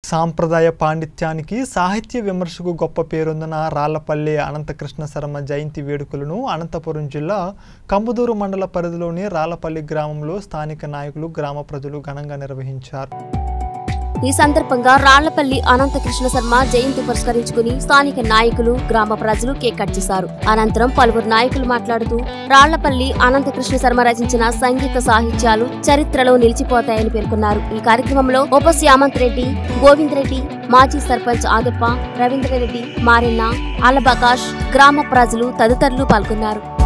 సాంప్రదాయ పాండిత్యానికి సాహిత్య విమర్శకు గొప్ప పేరొందిన రాళ్లపల్లి అనంతకృష్ణ శర్మ జయంతి వేడుకలను అనంతపురం జిల్లా కంబదూరు మండల పరిధిలోని రాళ్లపల్లి గ్రామంలో స్థానిక నాయకులు గ్రామ ప్రజలు ఘనంగా నిర్వహించారు ఈ సందర్భంగా రాళ్లపల్లి అనంతకృష్ణ శర్మ జయంతి పురస్కరించుకుని స్థానిక నాయకులు గ్రామ ప్రజలు కేక్ కట్ చేశారు అనంతరం పలువురు నాయకులు మాట్లాడుతూ రాళ్లపల్లి అనంతకృష్ణ శర్మ రచించిన సంగీత సాహిత్యాలు చరిత్రలో నిలిచిపోతాయని పేర్కొన్నారు ఈ కార్యక్రమంలో ఉప శ్యామంత్ రెడ్డి గోవింద్ రెడ్డి మాజీ సర్పంచ్ ఆగప్ప రవీంద్రరెడ్డి మారెన్న ఆలబకాష్ గ్రామ ప్రజలు తదితరులు పాల్గొన్నారు